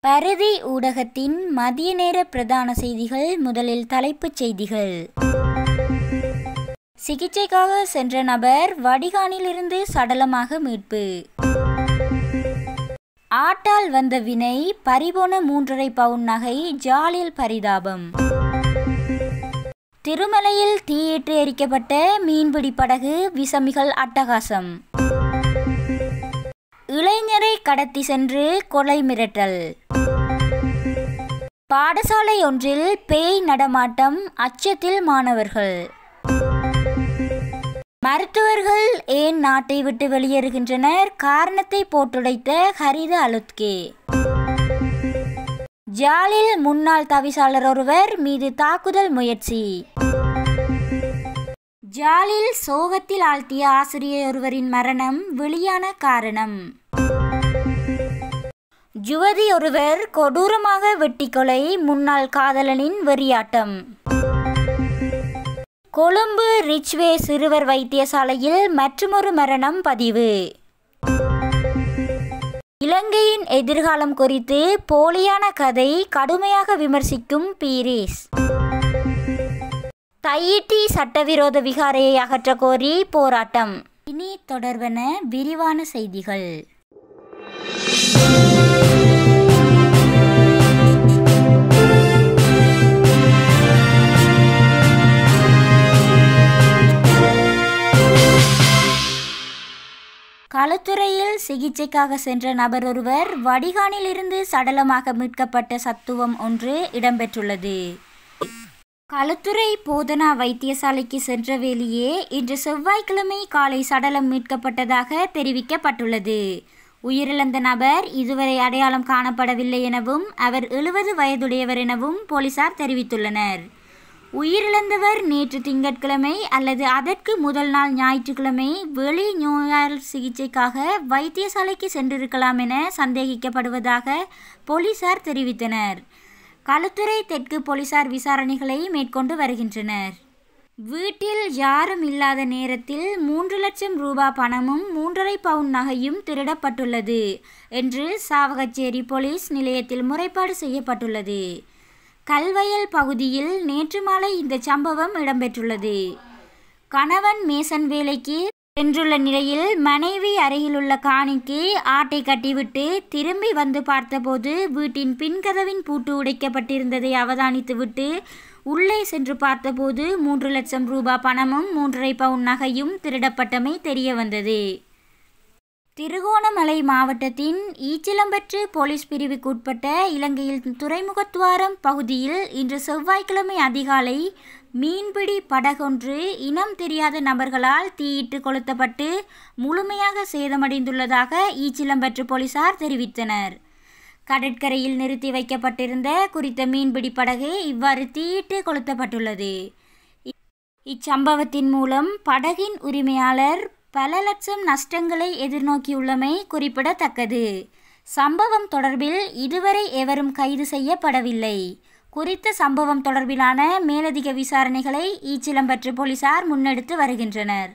பரதி ஊடகத்தின் மதிய நேர பிரதான செய்திகள் முதலில் தலைப்புச் செய்திகள் சிகிச்சைக்காக சென்ற நபர் வடிகானிலிருந்து சடலமாக மீட்பு ஆட்டால் வந்த வினை பறிபோன மூன்றரை பவுன் நகை ஜாலில் பரிதாபம் திருமலையில் தீயிட்டு எரிக்கப்பட்ட மீன்பிடி படகு விசமிகள் அட்டகாசம் இளைஞரை கடத்தி சென்று கொலை மிரட்டல் பாடசாலை ஒன்றில் பேய் நடமாட்டம் அச்சத்தில் மாணவர்கள் மருத்துவர்கள் ஏன் நாட்டை விட்டு வெளியேறுகின்றனர் காரணத்தை போட்டுடைத்த ஹரித அலுத்கே ஜாலில் முன்னாள் தவிசாளர் ஒருவர் மீது தாக்குதல் முயற்சி ஜாலில் சோகத்தில் ஆழ்த்திய ஆசிரியர் ஒருவரின் மரணம் வெளியான காரணம் யுவதி ஒருவர் கொடூரமாக வெட்டி கொலை முன்னாள் காதலனின் வெறியாட்டம் கொழும்பு ரிச்வே சிறுவர் வைத்தியசாலையில் மற்றுமொரு மரணம் பதிவு இலங்கையின் எதிர்காலம் குறித்து போலியான கதை கடுமையாக விமர்சிக்கும் பீரிஸ் தையிட்டி சட்டவிரோத விகாரையை அகற்ற கோரி போராட்டம் இனி தொடர்வன விரிவான செய்திகள் களுத்துறையில் சிகிச்சைக்காக சென்ற நபர் ஒருவர் வடிகானிலிருந்து சடலமாக மீட்கப்பட்ட சத்துவம் ஒன்று இடம்பெற்றுள்ளது களுத்துறை போதனா வைத்தியசாலைக்கு சென்ற வேளையே இன்று செவ்வாய்க்கிழமை காலை சடலம் மீட்கப்பட்டதாக தெரிவிக்கப்பட்டுள்ளது உயிரிழந்த நபர் இதுவரை அடையாளம் காணப்படவில்லை எனவும் அவர் எழுபது வயதுடையவர் எனவும் போலீசார் தெரிவித்துள்ளனர் உயிரிழந்தவர் நேற்று திங்கட்கிழமை அல்லது அதற்கு முதல் நாள் ஞாயிற்றுக்கிழமை வெளி நோயால் சிகிச்சைக்காக வைத்தியசாலைக்கு சென்றிருக்கலாம் என சந்தேகிக்கப்படுவதாக போலீசார் தெரிவித்தனர் களுத்துறை தெற்கு போலீசார் விசாரணைகளை மேற்கொண்டு வருகின்றனர் வீட்டில் யாரும் இல்லாத நேரத்தில் மூன்று லட்சம் ரூபாய் பணமும் மூன்றரை பவுன் நகையும் திருடப்பட்டுள்ளது என்று சாவகச்சேரி போலீஸ் நிலையத்தில் முறைப்பாடு செய்யப்பட்டுள்ளது கல்வயல் பகுதியில் நேற்று மாலை இந்த சம்பவம் இடம்பெற்றுள்ளது கணவன் மேசன் வேலைக்கு சென்றுள்ள நிலையில் மனைவி அருகிலுள்ள காணிக்கு ஆட்டை கட்டிவிட்டு திரும்பி வந்து பார்த்தபோது வீட்டின் பின்கதவின் பூட்டு உடைக்கப்பட்டிருந்ததை அவதானித்துவிட்டு உள்ளே சென்று பார்த்தபோது மூன்று லட்சம் ரூபாய் பணமும் மூன்றரை பவுன் நகையும் திருடப்பட்டமை தெரிய வந்தது திருகோணமலை மாவட்டத்தின் ஈச்சிலம்பற்று போலீஸ் பிரிவுக்குட்பட்ட இலங்கையில் துறைமுகத்துவாரம் பகுதியில் இன்று செவ்வாய்க்கிழமை அதிகாலை மீன்பிடி படகொன்று இனம் தெரியாத நபர்களால் தீயிட்டு கொளுத்தப்பட்டு முழுமையாக சேதமடைந்துள்ளதாக ஈச்சிலம்பற்று போலீசார் தெரிவித்தனர் கடற்கரையில் நிறுத்தி வைக்கப்பட்டிருந்த குறித்த மீன்பிடி படகு இவ்வாறு தீயிட்டு கொளுத்தப்பட்டுள்ளது இச்சம்பவத்தின் மூலம் படகின் உரிமையாளர் பல லட்சம் நஷ்டங்களை எதிர்நோக்கியுள்ளமை குறிப்பிடத்தக்கது சம்பவம் தொடர்பில் இதுவரை எவரும் கைது செய்யப்படவில்லை குறித்த சம்பவம் தொடர்பிலான மேலதிக விசாரணைகளை ஈச்சிலம்பற்று போலீசார் முன்னெடுத்து வருகின்றனர்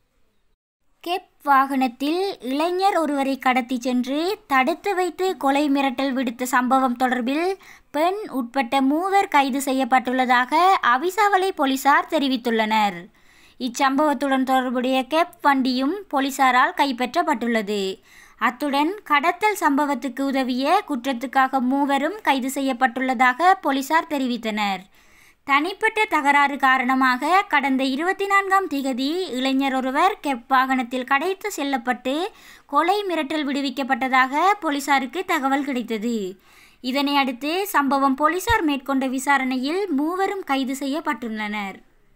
கெப் வாகனத்தில் இளைஞர் ஒருவரை கடத்தி சென்று தடுத்து வைத்து கொலை மிரட்டல் விடுத்த சம்பவம் தொடர்பில் பெண் உட்பட்ட மூவர் கைது செய்யப்பட்டுள்ளதாக அவிசாவளை போலீசார் தெரிவித்துள்ளனர் இச்சம்பவத்துடன் தொடர்புடைய கெப் வண்டியும் போலீசாரால் கைப்பற்றப்பட்டுள்ளது அத்துடன் கடத்தல் சம்பவத்துக்கு உதவிய குற்றத்துக்காக மூவரும் கைது செய்யப்பட்டுள்ளதாக போலீசார் தெரிவித்தனர் தனிப்பட்ட தகராறு காரணமாக கடந்த இருபத்தி நான்காம் திகதி இளைஞர் ஒருவர் கெப் வாகனத்தில் கடைத்து செல்லப்பட்டு கொலை மிரட்டல் விடுவிக்கப்பட்டதாக போலீசாருக்கு தகவல் கிடைத்தது இதனை அடுத்து சம்பவம் போலீசார் மேற்கொண்ட விசாரணையில் மூவரும் கைது செய்யப்பட்டுள்ளனர்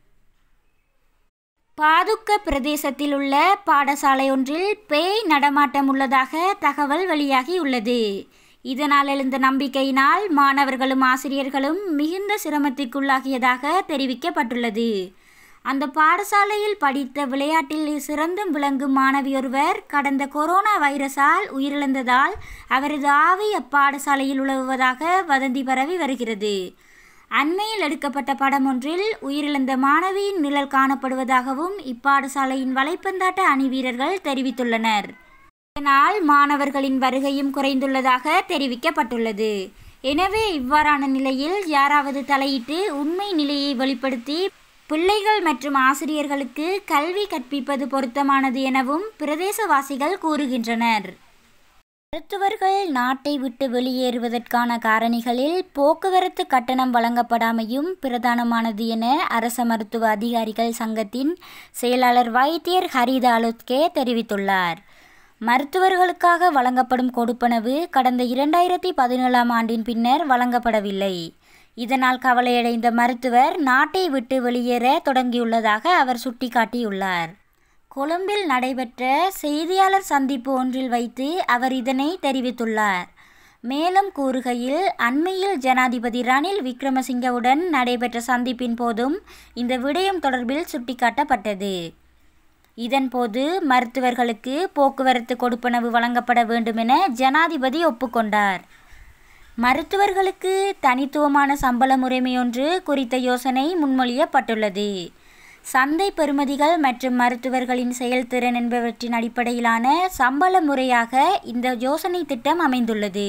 பாதுக்க பிரதேசத்தில் உள்ள பாடசாலை ஒன்றில் பேய் நடமாட்டம் உள்ளதாக தகவல் வெளியாகியுள்ளது இதனால் எழுந்த நம்பிக்கையினால் மாணவர்களும் ஆசிரியர்களும் மிகுந்த சிரமத்திற்குள்ளாகியதாக தெரிவிக்கப்பட்டுள்ளது அந்த பாடசாலையில் படித்த விளையாட்டில் சிறந்தும் விளங்கும் மாணவியொருவர் கடந்த கொரோனா வைரஸால் உயிரிழந்ததால் அவரது ஆவி அப்பாடசாலையில் உலவுவதாக வதந்தி பரவி வருகிறது அண்மையில் எடுக்கப்பட்ட படம் ஒன்றில் உயிரிழந்த மாணவியின் நிழல் காணப்படுவதாகவும் இப்பாடசாலையின் வலைப்பந்தாட்ட அணி வீரர்கள் தெரிவித்துள்ளனர் இதனால் மாணவர்களின் வருகையும் குறைந்துள்ளதாக தெரிவிக்கப்பட்டுள்ளது எனவே இவ்வாறான நிலையில் யாராவது தலையிட்டு உண்மை நிலையை வெளிப்படுத்தி பிள்ளைகள் மற்றும் ஆசிரியர்களுக்கு கல்வி கற்பிப்பது பொருத்தமானது எனவும் பிரதேசவாசிகள் கூறுகின்றனர் மருத்துவர்கள் நாட்டை விட்டு வெளியேறுவதற்கான காரணிகளில் போக்குவரத்து கட்டணம் வழங்கப்படாமையும் பிரதானமானது என அரச மருத்துவ அதிகாரிகள் சங்கத்தின் செயலாளர் வைத்தியர் ஹரித அலுத்கே தெரிவித்துள்ளார் மருத்துவர்களுக்காக வழங்கப்படும் கொடுப்பனவு கடந்த இரண்டாயிரத்தி பதினேழாம் ஆண்டின் பின்னர் வழங்கப்படவில்லை இதனால் கவலையடைந்த மருத்துவர் நாட்டை விட்டு வெளியேற தொடங்கியுள்ளதாக அவர் சுட்டிக்காட்டியுள்ளார் கொழும்பில் நடைபெற்ற செய்தியாளர் சந்திப்பு ஒன்றில் வைத்து அவர் இதனை தெரிவித்துள்ளார் மேலும் கூறுகையில் அண்மையில் ஜனாதிபதி ரணில் விக்ரமசிங்கவுடன் நடைபெற்ற சந்திப்பின் போதும் இந்த விடயம் தொடர்பில் சுட்டிக்காட்டப்பட்டது இதன்போது மருத்துவர்களுக்கு போக்குவரத்து கொடுப்பனவு வழங்கப்பட வேண்டும் என ஜனாதிபதி ஒப்புக்கொண்டார் மருத்துவர்களுக்கு தனித்துவமான சம்பள முறைமையொன்று குறித்த யோசனை முன்மொழியப்பட்டுள்ளது சந்தை பெறுமதிகள் மற்றும் மருத்துவர்களின் செயல்திறன் என்பவற்றின் அடிப்படையிலான சம்பள முறையாக இந்த யோசனை திட்டம் அமைந்துள்ளது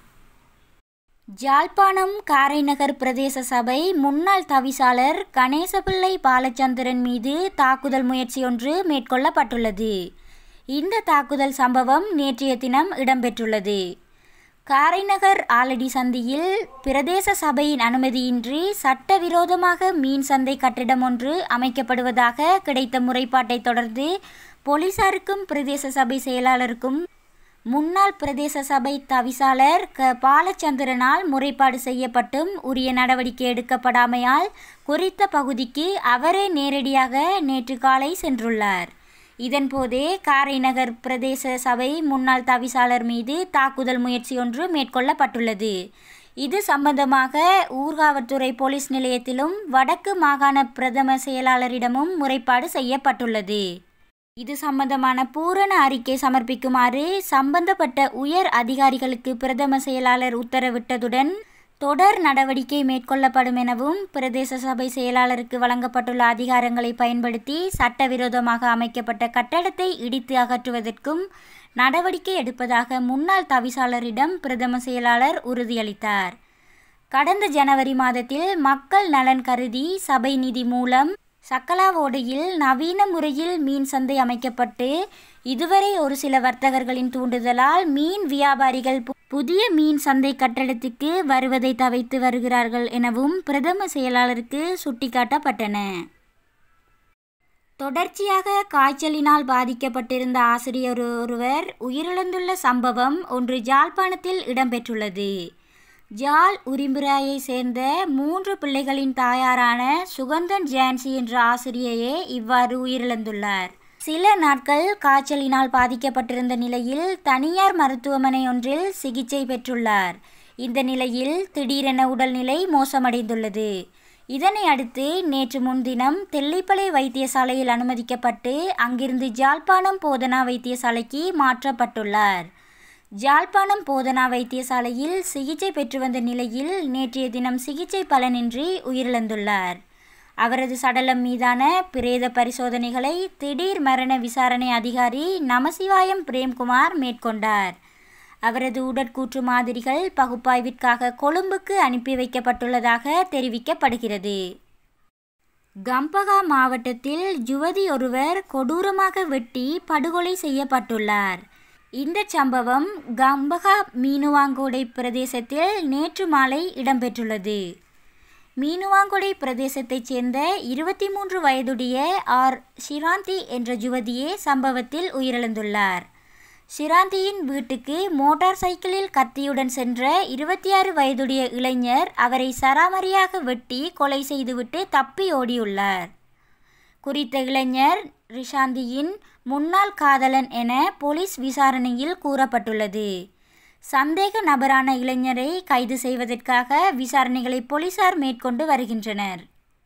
ஜாழ்ப்பாணம் காரைநகர் பிரதேச சபை முன்னாள் தவிசாளர் கணேசபிள்ளை பாலச்சந்திரன் மீது தாக்குதல் முயற்சியொன்று மேற்கொள்ளப்பட்டுள்ளது இந்த தாக்குதல் சம்பவம் நேற்றைய தினம் இடம்பெற்றுள்ளது காரைநகர் ஆலடி சந்தியில் பிரதேச சபையின் அனுமதியின்றி சட்டவிரோதமாக மீன் சந்தை கட்டிடம் ஒன்று அமைக்கப்படுவதாக கிடைத்த முறைப்பாட்டை தொடர்ந்து போலீசாருக்கும் பிரதேச சபை செயலாளருக்கும் முன்னாள் பிரதேச சபை தவிசாளர் க பாலச்சந்திரனால் முறைப்பாடு செய்யப்பட்டும் உரிய நடவடிக்கை எடுக்கப்படாமையால் குறித்த பகுதிக்கு அவரே நேரடியாக நேற்று காலை சென்றுள்ளார் இதன்போதே காரைநகர் பிரதேச சபை முன்னாள் தவிசாளர் மீது தாக்குதல் முயற்சி ஒன்று மேற்கொள்ளப்பட்டுள்ளது இது சம்பந்தமாக ஊர்காவற்துறை போலீஸ் நிலையத்திலும் வடக்கு மாகாண பிரதம செயலாளரிடமும் முறைப்பாடு செய்யப்பட்டுள்ளது இது சம்பந்தமான பூரண அறிக்கை சமர்ப்பிக்குமாறு சம்பந்தப்பட்ட உயர் அதிகாரிகளுக்கு பிரதம செயலாளர் உத்தரவிட்டதுடன் தொடர் நடவடிக்கை மேற்கொள்ளப்படும் எனவும் பிரதேச சபை செயலாளருக்கு வழங்கப்பட்டுள்ள அதிகாரங்களை பயன்படுத்தி சட்டவிரோதமாக அமைக்கப்பட்ட கட்டடத்தை இடித்து அகற்றுவதற்கும் நடவடிக்கை எடுப்பதாக முன்னாள் தவிசாளரிடம் பிரதம செயலாளர் உறுதியளித்தார் கடந்த ஜனவரி மாதத்தில் மக்கள் நலன் கருதி சபை நிதி மூலம் சக்கலாவோடையில் நவீன முறையில் மீன் சந்தை அமைக்கப்பட்டு இதுவரை ஒரு சில வர்த்தகர்களின் தூண்டுதலால் மீன் வியாபாரிகள் புதிய மீன் சந்தை கட்டடத்துக்கு வருவதை தவிர்த்து வருகிறார்கள் எனவும் பிரதம செயலாளருக்கு சுட்டிக்காட்டப்பட்டன தொடர்ச்சியாக காய்ச்சலினால் பாதிக்கப்பட்டிருந்த ஆசிரியர் ஒருவர் உயிரிழந்துள்ள சம்பவம் ஒன்று ஜாழ்ப்பாணத்தில் இடம்பெற்றுள்ளது ஜால் உரிம்புராயை சேர்ந்த மூன்று பிள்ளைகளின் தாயாரான சுகந்தன் ஜான்சி என்ற ஆசிரியையே இவ்வாறு உயிரிழந்துள்ளார் சில நாட்கள் காய்ச்சலினால் பாதிக்கப்பட்டிருந்த நிலையில் தனியார் மருத்துவமனை ஒன்றில் சிகிச்சை பெற்றுள்ளார் இந்த நிலையில் திடீரென உடல்நிலை மோசமடைந்துள்ளது இதனை அடுத்து நேற்று முன்தினம் தெல்லிப்பளை வைத்தியசாலையில் அனுமதிக்கப்பட்டு அங்கிருந்து ஜாழ்ப்பாணம் போதனா வைத்தியசாலைக்கு மாற்றப்பட்டுள்ளார் ஜாழ்ப்பாணம் போதனா வைத்தியசாலையில் சிகிச்சை பெற்று வந்த நிலையில் நேற்றைய தினம் சிகிச்சை பலனின்றி உயிரிழந்துள்ளார் அவரது சடலம் மீதான பிரேத பரிசோதனைகளை திடீர் மரண விசாரணை அதிகாரி நமசிவாயம் பிரேம்குமார் மேற்கொண்டார் அவரது உடற்கூற்று மாதிரிகள் பகுப்பாய்விற்காக கொழும்புக்கு அனுப்பி வைக்கப்பட்டுள்ளதாக தெரிவிக்கப்படுகிறது கம்பகா மாவட்டத்தில் யுவதி ஒருவர் கொடூரமாக வெட்டி படுகொலை செய்யப்பட்டுள்ளார் இந்த சம்பவம் கம்பகா மீனுவாங்கோடை பிரதேசத்தில் நேற்று மாலை இடம்பெற்றுள்ளது மீனுவாங்கொடை பிரதேசத்தைச் சேர்ந்த இருபத்தி மூன்று வயதுடைய ஆர் ஷிராந்தி என்ற யுவதியே சம்பவத்தில் உயிரிழந்துள்ளார் ஷிராந்தியின் வீட்டுக்கு மோட்டார் சைக்கிளில் கத்தியுடன் சென்ற இருபத்தி ஆறு வயதுடைய இளைஞர் அவரை சராமரியாக வெட்டி கொலை செய்துவிட்டு தப்பி ஓடியுள்ளார் குறித்த இளைஞர் ரிஷாந்தியின் முன்னாள் காதலன் என போலீஸ் விசாரணையில் கூறப்பட்டுள்ளது சந்தேக நபரான இளைஞரை கைது செய்வதற்காக விசாரணைகளை போலீசார் மேற்கொண்டு வருகின்றனர்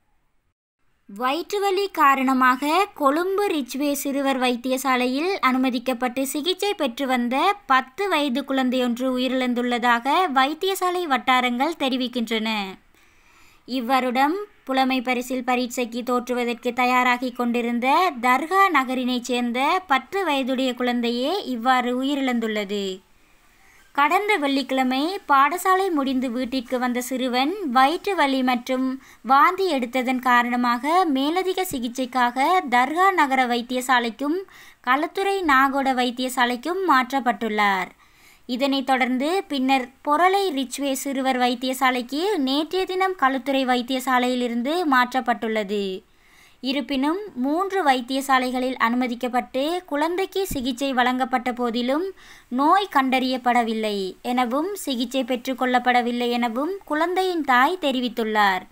வயிற்றுவலி காரணமாக கொழும்பு ரிச்வே சிறுவர் வைத்தியசாலையில் அனுமதிக்கப்பட்டு சிகிச்சை பெற்று வந்த பத்து வயது குழந்தையொன்று உயிரிழந்துள்ளதாக வைத்தியசாலை வட்டாரங்கள் தெரிவிக்கின்றன இவ்வருடம் புலமை பரிசில் பரீட்சைக்கு தோற்றுவதற்கு தயாராகி கொண்டிருந்த தர்கா நகரினைச் சேர்ந்த பத்து வயதுடைய குழந்தையே இவ்வாறு உயிரிழந்துள்ளது கடந்த வெள்ளிக்கிழமை பாடசாலை முடிந்து வீட்டிற்கு வந்த சிறுவன் வயிற்று வலி மற்றும் வாந்தி எடுத்ததன் காரணமாக மேலதிக சிகிச்சைக்காக தர்கா நகர வைத்தியசாலைக்கும் களத்துறை நாகோட வைத்தியசாலைக்கும் மாற்றப்பட்டுள்ளார் இதனைத் தொடர்ந்து பின்னர் பொரளை ரிச்வே சிறுவர் வைத்தியசாலைக்கு நேற்றைய தினம் களுத்துறை வைத்தியசாலையிலிருந்து மாற்றப்பட்டுள்ளது இருப்பினும் மூன்று வைத்தியசாலைகளில் அனுமதிக்கப்பட்டு குழந்தைக்கு சிகிச்சை வழங்கப்பட்ட போதிலும் நோய் கண்டறியப்படவில்லை எனவும் சிகிச்சை பெற்றுக்கொள்ளப்படவில்லை எனவும் குழந்தையின் தாய் தெரிவித்துள்ளார்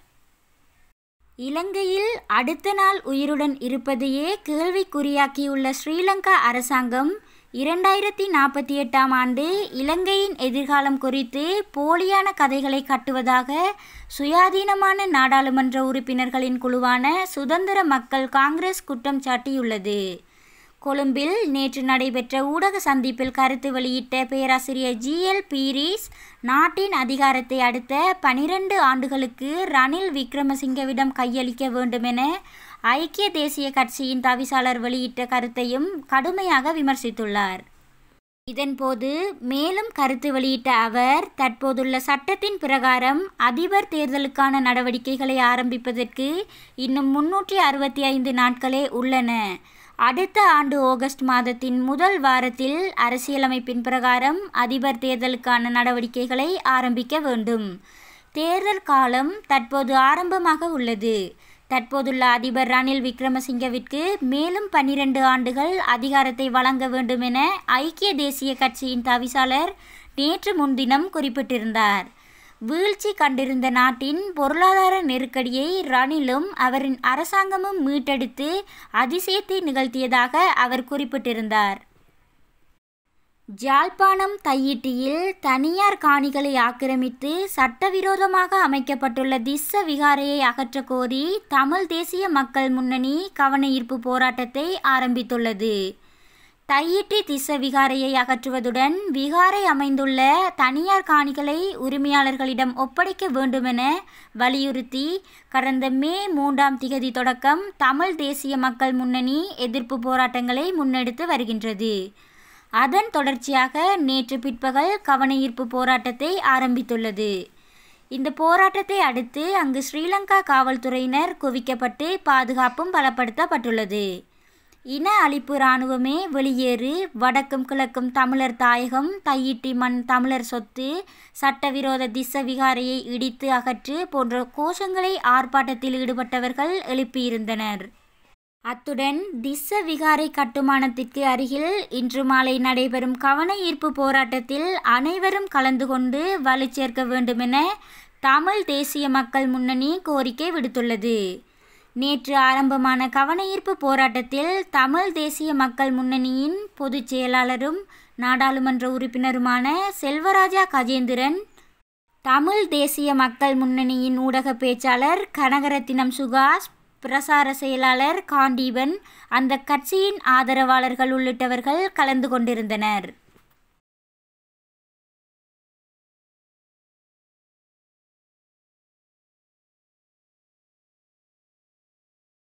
இலங்கையில் அடுத்த நாள் உயிருடன் இருப்பதையே கேள்விக்குறியாக்கியுள்ள ஸ்ரீலங்கா அரசாங்கம் இரண்டாயிரத்தி நாற்பத்தி எட்டாம் ஆண்டு இலங்கையின் எதிர்காலம் குறித்து போலியான கதைகளை கட்டுவதாக சுயாதீனமான நாடாளுமன்ற உறுப்பினர்களின் குழுவான சுதந்திர மக்கள் காங்கிரஸ் குற்றம் சாட்டியுள்ளது கொழும்பில் நேற்று நடைபெற்ற ஊடக சந்திப்பில் கருத்து வெளியிட்ட பேராசிரியர் ஜி எல் பீரிஸ் நாட்டின் அதிகாரத்தை அடுத்த பனிரெண்டு ஆண்டுகளுக்கு ரணில் விக்ரமசிங்கவிடம் கையளிக்க வேண்டுமென ஐக்கிய தேசிய கட்சியின் தவிசாளர் வெளியிட்ட கருத்தையும் கடுமையாக விமர்சித்துள்ளார் இதன்போது மேலும் கருத்து வெளியிட்ட அவர் தற்போதுள்ள சட்டத்தின் பிரகாரம் அதிபர் தேர்தலுக்கான நடவடிக்கைகளை ஆரம்பிப்பதற்கு இன்னும் முன்னூற்றி அறுபத்தி ஐந்து நாட்களே உள்ளன அடுத்த ஆண்டு ஆகஸ்ட் மாதத்தின் முதல் வாரத்தில் அரசியலமைப்பின் பிரகாரம் அதிபர் தேர்தலுக்கான நடவடிக்கைகளை ஆரம்பிக்க வேண்டும் தேர்தல் காலம் தற்போது ஆரம்பமாக உள்ளது தற்போதுள்ள அதிபர் ரணில் விக்ரமசிங்கவிற்கு மேலும் பன்னிரண்டு ஆண்டுகள் அதிகாரத்தை வழங்க வேண்டும் என ஐக்கிய தேசிய கட்சியின் தவிசாளர் நேற்று முன்தினம் குறிப்பிட்டிருந்தார் வீழ்ச்சி கண்டிருந்த நாட்டின் பொருளாதார நெருக்கடியை ரணிலும் அவரின் அரசாங்கமும் மீட்டெடுத்து அதிசயத்தை நிகழ்த்தியதாக அவர் குறிப்பிட்டிருந்தார் ஜாழ்ப்பாணம் தையிட்டியில் தனியார் காணிகளை ஆக்கிரமித்து சட்டவிரோதமாக அமைக்கப்பட்டுள்ள திஸ்ஸ விகாரையை அகற்ற கோரி தமிழ் தேசிய மக்கள் முன்னணி கவன ஈர்ப்பு போராட்டத்தை ஆரம்பித்துள்ளது தையிட்டி திஸ்ஸ விகாரையை அகற்றுவதுடன் விகாரை அமைந்துள்ள தனியார் காணிகளை உரிமையாளர்களிடம் ஒப்படைக்க வேண்டுமென வலியுறுத்தி கடந்த மே மூன்றாம் திகதி தொடக்கம் தமிழ் தேசிய மக்கள் முன்னணி எதிர்ப்பு போராட்டங்களை முன்னெடுத்து வருகின்றது அதன் தொடர்ச்சியாக நேற்று பிற்பகல் கவனஈர்ப்பு போராட்டத்தை ஆரம்பித்துள்ளது இந்த போராட்டத்தை அடுத்து அங்கு ஸ்ரீலங்கா காவல்துறையினர் குவிக்கப்பட்டு பாதுகாப்பும் பலப்படுத்தப்பட்டுள்ளது இன அழிப்பு இராணுவமே வெளியேறு வடக்கும் கிழக்கும் தமிழர் தாயகம் தையிட்டி மண் தமிழர் சொத்து சட்டவிரோத திஸ்ஸ விகாரையை இடித்து அகற்று போன்ற கோஷங்களை ஆர்ப்பாட்டத்தில் ஈடுபட்டவர்கள் எழுப்பியிருந்தனர் அத்துடன் திஸ்ஸ விகாரை கட்டுமானத்திற்கு அருகில் இன்று மாலை நடைபெறும் கவன ஈர்ப்பு போராட்டத்தில் அனைவரும் கலந்து கொண்டு வலு சேர்க்க வேண்டுமென தமிழ் தேசிய மக்கள் முன்னணி கோரிக்கை விடுத்துள்ளது நேற்று ஆரம்பமான கவன ஈர்ப்பு போராட்டத்தில் தமிழ் தேசிய மக்கள் முன்னணியின் பொதுச் செயலாளரும் நாடாளுமன்ற உறுப்பினருமான செல்வராஜா கஜேந்திரன் தமிழ் தேசிய மக்கள் முன்னணியின் ஊடக பேச்சாளர் கனகரத்தினம் சுகாஷ் பிரசார செயலாளர் காண்டீபன் அந்த கட்சியின் ஆதரவாளர்கள் உள்ளிட்டவர்கள் கலந்து கொண்டிருந்தனர்